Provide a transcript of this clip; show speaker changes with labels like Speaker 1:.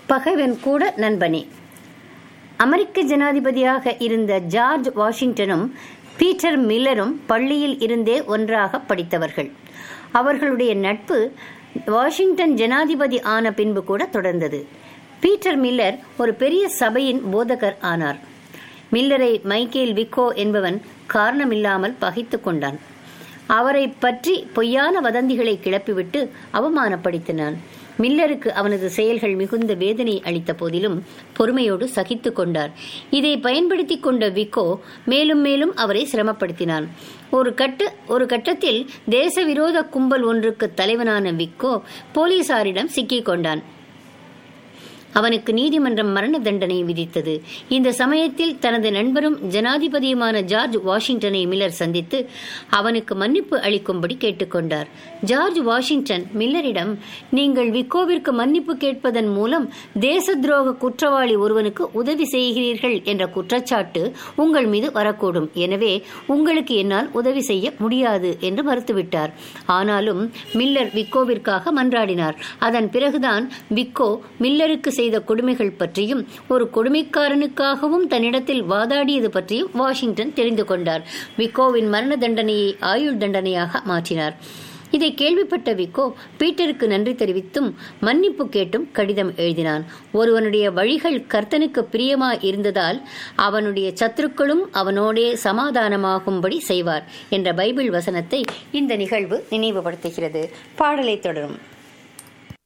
Speaker 1: பகைவன் கூட நண்பனே அமெரிக்க ஜனாதிபதியாக இருந்த ஜார்ஜ் வாஷிங்டனும் பீட்டர் மில்லரும் பள்ளியில் இருந்தே ஒன்றாக படித்தவர்கள் அவர்களுடைய நட்பு வாஷிங்டன் ஜனாதிபதி ஆன பின்பு கூட தொடர்ந்தது பீட்டர் மில்லர் ஒரு பெரிய சபையின் போதகர் ஆனார் மில்லரை மைக்கேல் விக்கோ என்பவன் காரணமில்லாமல் பகைத்துக் கொண்டான் அவரை பற்றி பொய்யான வதந்திகளை கிளப்பிவிட்டு அவமானப்படுத்தினான் மில்லருக்கு அவனது செயல்கள் மிகுந்த வேதனை அளித்த போதிலும் பொறுமையோடு சகித்து கொண்டார் இதை பயன்படுத்தி கொண்ட விக்கோ மேலும் மேலும் அவரை சிரமப்படுத்தினான் ஒரு கட்ட ஒரு கட்டத்தில் தேச விரோத கும்பல் ஒன்றுக்கு தலைவனான விக்கோ போலீசாரிடம் சிக்கிக் கொண்டான் அவனுக்கு நீதிமன்றம் மரண தண்டனை விதித்தது இந்த சமயத்தில் தனது நண்பரும் ஜனாதிபதியுமான ஜார்ஜ் வாஷிங்டனை மில்லர் சந்தித்து அவனுக்கு மன்னிப்பு அளிக்கும்படி கேட்டுக்கொண்டார் ஜார்ஜ் வாஷிங்டன் மில்லரிடம் நீங்கள் விக்கோவிற்கு மன்னிப்பு கேட்பதன் மூலம் தேச துரோக குற்றவாளி ஒருவனுக்கு உதவி செய்கிறீர்கள் என்ற குற்றச்சாட்டு உங்கள் மீது வரக்கூடும் எனவே உங்களுக்கு என்னால் உதவி செய்ய முடியாது என்று மறுத்துவிட்டார் ஆனாலும் மில்லர் விக்கோவிற்காக மன்றாடினார் அதன் பிறகுதான் விக்கோ மில்லருக்கு செய்த கொடுமைகள் பற்றியும் ஒரு கொடுமைக்காரனுக்காகவும் தன்னிடத்தில் வாதாடியது பற்றியும் வாஷிங்டன் தெரிந்து கொண்டார் விக்கோவின் மரண தண்டனையை ஆயுள் தண்டனையாக மாற்றினார் இதை கேள்விப்பட்ட விக்கோ பீட்டருக்கு நன்றி தெரிவித்தும் மன்னிப்பு கேட்டும் கடிதம் எழுதினான் ஒருவனுடைய வழிகள் கர்த்தனுக்கு பிரியமா இருந்ததால் அவனுடைய சத்துருக்களும் அவனோடே சமாதானமாகும்படி செய்வார் என்ற பைபிள் வசனத்தை இந்த நிகழ்வு நினைவுபடுத்துகிறது பாடலை தொடரும்